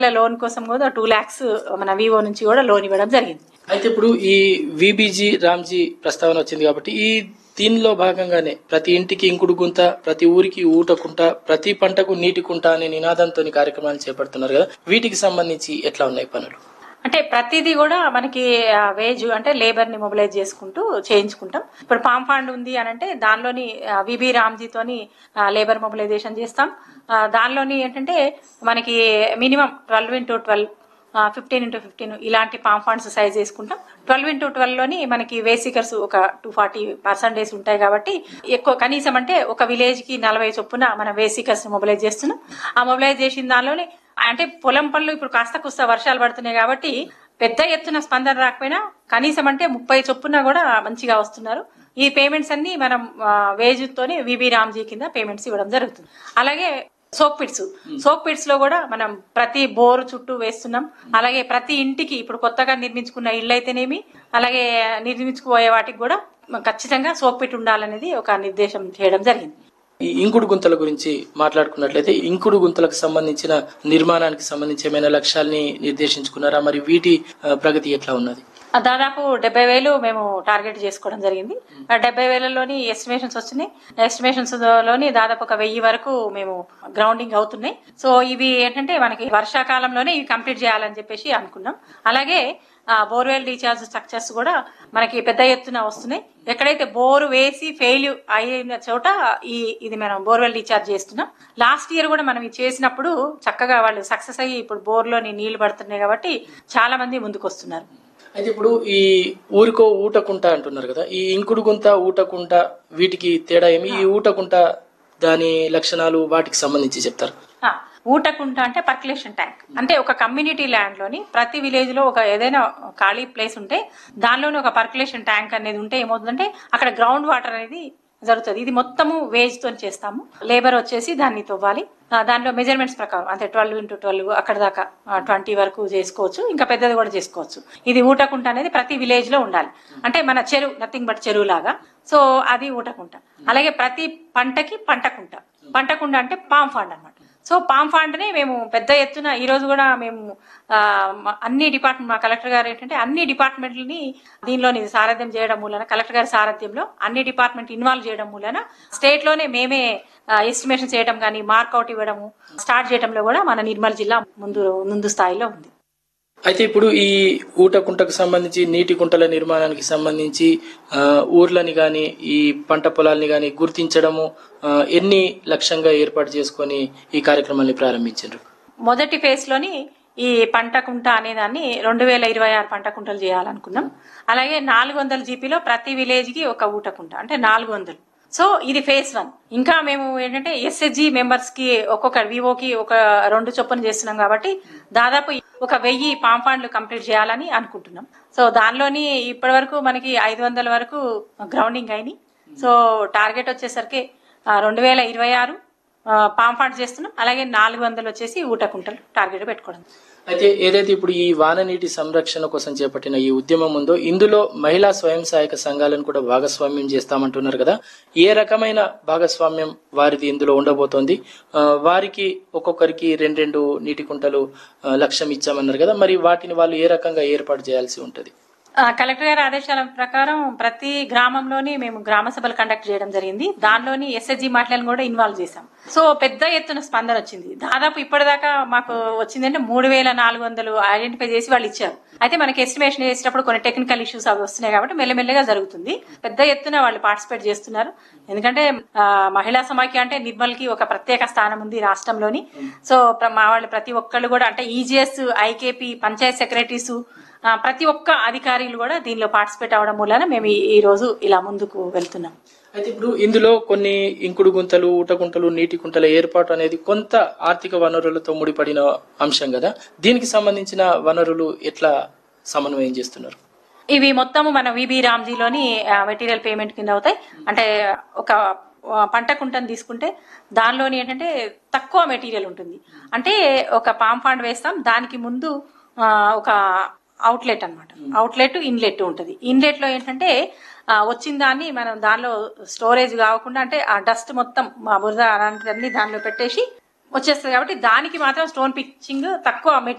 loan కోసం కూడా two lakhs మన వివో నుంచి కూడా లోన్ ఇవ్వడం జరిగింది అయితే ఇప్పుడు ఈ విబీజీ రామ్జీ ప్రస్తావన వచ్చింది కాబట్టి ఈ దీనిలో భాగంగానే ప్రతి ఇంటికి ఇంకుడు గుంత ప్రతి ఊరికి ఊటకుంట ప్రతి పంటకు నీటి కుంట అనే నినాదంతో కార్యక్రమాలు చేపడుతున్నారు కదా వీటికి సంబంధించి ఎట్లా ఉన్నాయి పనులు అంటే ప్రతిదీ కూడా మనకి వేజ్ అంటే లేబర్ ని మొబిలైజ్ చేసుకుంటూ చేయించుకుంటాం ఇప్పుడు పామ్ ఫండ్ ఉంది అని అంటే దానిలోని విబి రామ్జీతోని లేబర్ మొబిలైజేషన్ చేస్తాం ఆ, దానిలోని ఏంటంటే మనకి minimum twelve into twelve fifteen into fifteen ఇలాంటి పామ్ ఫండ్స్ సైజ్ చేసుకుంటాం ట్వెల్వ్ ఇంటూ ట్వెల్వ్ లోని మనకి వేసికర్స్ ఒక టూ ఫార్టీ పర్సెంటేజ్ ఉంటాయి కాబట్టి ఎక్కువ కనీసం అంటే ఒక విలేజ్ కి నలభై చొప్పున మనం వేసికర్స్ మొబిలైజ్ చేస్తున్నాం ఆ మొబిలైజ్ చేసిన దానిలోనే అంటే పొలం పనులు ఇప్పుడు కాస్త కుస్త వర్షాలు పడుతున్నాయి కాబట్టి పెద్ద ఎత్తున స్పందన రాకపోయినా కనీసం అంటే ముప్పై చొప్పున కూడా మంచిగా వస్తున్నారు ఈ పేమెంట్స్ అన్ని మనం వేజ్ తోని విబి రామ్జీ కింద పేమెంట్స్ ఇవ్వడం జరుగుతుంది అలాగే సోక్ పిట్స్ సోక్ పిట్స్ లో కూడా మనం ప్రతి బోరు చుట్టూ వేస్తున్నాం అలాగే ప్రతి ఇంటికి ఇప్పుడు కొత్తగా నిర్మించుకున్న ఇళ్ళు అయితేనేమి అలాగే నిర్మించుకుపోయే వాటికి కూడా ఖచ్చితంగా సోక్ పిట్ ఉండాలనేది ఒక నిర్దేశం చేయడం జరిగింది ఈ ఇంకుడు గుంతల గురించి మాట్లాడుకున్నట్లయితే ఇంకుడు గుంతలకు సంబంధించిన నిర్మాణానికి సంబంధించి ఏమైనా లక్ష్యాల్ని నిర్దేశించుకున్నారా మరి వీటి ఆ, ప్రగతి ఎట్లా ఉన్నది ఆ దాదాపు డెబ్బై వేలు మేము టార్గెట్ చేసుకోవడం జరిగింది ఆ డెబ్బై వేలలోని ఎస్టిమేషన్స్ వచ్చినాయి ఎస్టిమేషన్స్ లోని దాదాపు ఒక వెయ్యి వరకు మేము గ్రౌండింగ్ అవుతున్నాయి సో ఇవి ఏంటంటే మనకి వర్షాకాలంలోనే ఇవి కంప్లీట్ చేయాలని చెప్పేసి అనుకున్నాం అలాగే బోర్వెల్ రీఛార్జ్ స్ట్రక్చర్స్ కూడా మనకి పెద్ద ఎత్తున వస్తున్నాయి ఎక్కడైతే బోరు వేసి ఫెయిల్ అయిన చోట ఈ ఇది మనం బోర్వెల్ రీఛార్జ్ చేస్తున్నాం లాస్ట్ ఇయర్ కూడా మనం ఇది చేసినప్పుడు చక్కగా వాళ్ళు సక్సెస్ అయ్యి ఇప్పుడు బోర్లోని నీళ్లు పడుతున్నాయి కాబట్టి చాలా మంది ముందుకు వస్తున్నారు అయితే ఇప్పుడు ఈ ఊరికో ఊటకుంట అంటున్నారు కదా ఈ ఇంకుడు గుంత ఊటకుంట వీటికి తేడా ఏమి ఈ ఊటకుంట దాని లక్షణాలు వాటికి సంబంధించి చెప్తారు ఆ, ఊటకుంట అంటే పర్కులేషన్ ట్యాంక్ అంటే ఒక కమ్యూనిటీ ల్యాండ్ లోని ప్రతి విలేజ్ లో ఒక ఏదైనా ఖాళీ ప్లేస్ ఉంటే దానిలోని ఒక పర్కులేషన్ ట్యాంక్ అనేది ఉంటే ఏమవుతుందంటే అక్కడ గ్రౌండ్ వాటర్ అనేది జరుగుతుంది ఇది మొత్తము వేజ్ తో చేస్తాము లేబర్ వచ్చేసి దాన్ని తవ్వాలి ఆ, దానిలో మెజర్మెంట్స్ ప్రకారం అంటే ట్వెల్వ్ ఇంటూ ట్వెల్వ్ అక్కడ దాకా ట్వంటీ వరకు చేసుకోవచ్చు ఇంకా పెద్దది కూడా చేసుకోవచ్చు ఇది ఊటకుంట అనేది ప్రతి విలేజ్ లో ఉండాలి అంటే మన చెరువు నథింగ్ బట్ చెరువు లాగా సో అది ఊటకుంట అలాగే ప్రతి పంటకి పంటకుంట పంటకుంట అంటే పామ్ ఫండ్ అన్నమాట సో పామ్ ఫండ్ ని మేము పెద్ద ఎత్తున ఈ రోజు కూడా మేము ఆ, మ- అన్ని డిపార్ట్మెంట్ మా కలెక్టర్ గారు ఏంటంటే అన్ని డిపార్ట్మెంట్లని దీనిలోని సారథ్యం చేయడం మూలన కలెక్టర్ గారి సారథ్యంలో అన్ని డిపార్ట్మెంట్ ఇన్వాల్వ్ చేయడం మూలన స్టేట్ లోనే మేమే ఎస్టిమేషన్ చేయడం కానీ మార్కౌట్ ఇవ్వడము స్టార్ట్ చేయడంలో కూడా మన నిర్మల్ జిల్లా ముందు ముందు స్థాయిలో ఉంది అయితే ఇప్పుడు ఈ ఊట కుంటకు సంబంధించి నీటి కుంటల నిర్మాణానికి సంబంధించి ఆ, ఊర్లని గాని ఈ పంట పొలాల్ని గాని గుర్తించడము ఆ, ఎన్ని లక్ష్యంగా ఏర్పాటు చేసుకొని ఈ కార్యక్రమాన్ని ప్రారంభించారు మొదటి ఫేజ్ లోని ఈ పంట కుంట అనే దాన్ని రెండు వేల ఇరవై ఆరు పంట కుంటలు చేయాలనుకున్నాం అలాగే నాలుగు వందల జీపీలో ప్రతి విలేజ్ కి ఒక ఊట కుంట అంటే నాలుగు వందలు సో ఇది ఫేజ్ వన్ ఇంకా మేము ఏంటంటే ఎస్హెచ్జి మెంబర్స్ కి ఒక్కొక్క వివోకి ఒక రెండు చొప్పున చేస్తున్నాం కాబట్టి దాదాపు ఒక వెయ్యి పాంపాండ్లు కంప్లీట్ చేయాలని అనుకుంటున్నాం సో దానిలోని ఇప్పటి వరకు మనకి ఐదు వందల వరకు గ్రౌండింగ్ అయినాయి సో టార్గెట్ వచ్చేసరికి రెండు వేల ఇరవై ఆరు పాంపాండ్ చేస్తున్నాం అలాగే నాలుగు వందలు వచ్చేసి ఊటకుంటలు టార్గెట్ పెట్టుకోవడం అయితే ఏదైతే ఇప్పుడు ఈ వాన నీటి సంరక్షణ కోసం చేపట్టిన ఈ ఉద్యమం ఉందో ఇందులో మహిళా స్వయం సహాయక సంఘాలను కూడా భాగస్వామ్యం చేస్తామంటున్నారు కదా ఏ రకమైన భాగస్వామ్యం వారిది ఇందులో ఉండబోతోంది ఆ, వారికి ఒక్కొక్కరికి రెండు రెండు నీటి కుంటలు ఆ, లక్ష్యం ఇచ్చామన్నారు కదా మరి వాటిని వాళ్ళు ఏ రకంగా ఏర్పాటు చేయాల్సి ఉంటది ఆ, కలెక్టర్ గారి ఆదేశాల ప్రకారం ప్రతి గ్రామంలోని మేము గ్రామ సభలు కండక్ట్ చేయడం జరిగింది దానిలోని ఎస్ఎస్జి మహిళలను కూడా ఇన్వాల్వ్ చేశాం సో పెద్ద ఎత్తున స్పందన వచ్చింది దాదాపు ఇప్పటిదాకా మాకు వచ్చిందంటే మూడు వేల నాలుగు వందలు ఐడెంటిఫై చేసి వాళ్ళు ఇచ్చారు అయితే మనకి ఎస్టిమేషన్ చేసేటప్పుడు కొన్ని టెక్నికల్ ఇష్యూస్ అవి వస్తున్నాయి కాబట్టి మెల్లమెల్లగా జరుగుతుంది పెద్ద ఎత్తున వాళ్ళు పార్టిసిపేట్ చేస్తున్నారు ఎందుకంటే ఆ, మహిళా సమాఖ్య అంటే నిర్మల్ కి ఒక ప్రత్యేక స్థానం ఉంది రాష్ట్రంలోని సో ప్ర- మా వాళ్ళు ప్రతి ఒక్కళ్ళు కూడా అంటే ఈజీఎస్ ఐకేపీ పంచాయత్ సెక్రటరీస్ ఆ, ప్రతి ఒక్క అధికారులు కూడా దీనిలో పార్టిసిపేట్ అవడం మూలన మేము ఈ- ఈ రోజు ఇలా ముందుకు వెళ్తున్నాం అయితే ఇప్పుడు ఇందులో కొన్ని ఇంకుడు గుంతలు ఊట గుంతలు నీటి కుంటల ఏర్పాటు అనేది కొంత ఆర్థిక వనరులతో ముడిపడిన అంశం కదా దీనికి సంబంధించిన వనరులు ఎట్లా సమన్వయం చేస్తున్నారు ఇవి మొత్తము మన విబి రామ్జీలోని మెటీరియల్ పేమెంట్ కింద అవుతాయి అంటే ఒక ఆ, పంట కుంటను తీసుకుంటే దానిలోని ఏంటంటే తక్కువ మెటీరియల్ ఉంటుంది అంటే ఒక పామ్ ఫండ్ వేస్తాం దానికి ముందు ఆ, ఒక అవుట్లెట్ అన్నమాట అవుట్లెట్ ఇన్లెట్ ఉంటుంది ఇన్లెట్ లో ఏంటంటే ఆ, వచ్చిన దాన్ని మనం దానిలో స్టోరేజ్ కాకుండా అంటే ఆ డస్ట్ మొత్తం మా బురద అలాంటివన్నీ దానిలో పెట్టేసి వచ్చేస్తుంది కాబట్టి దానికి మాత్రం స్టోన్ పిచ్చింగ్ తక్కువ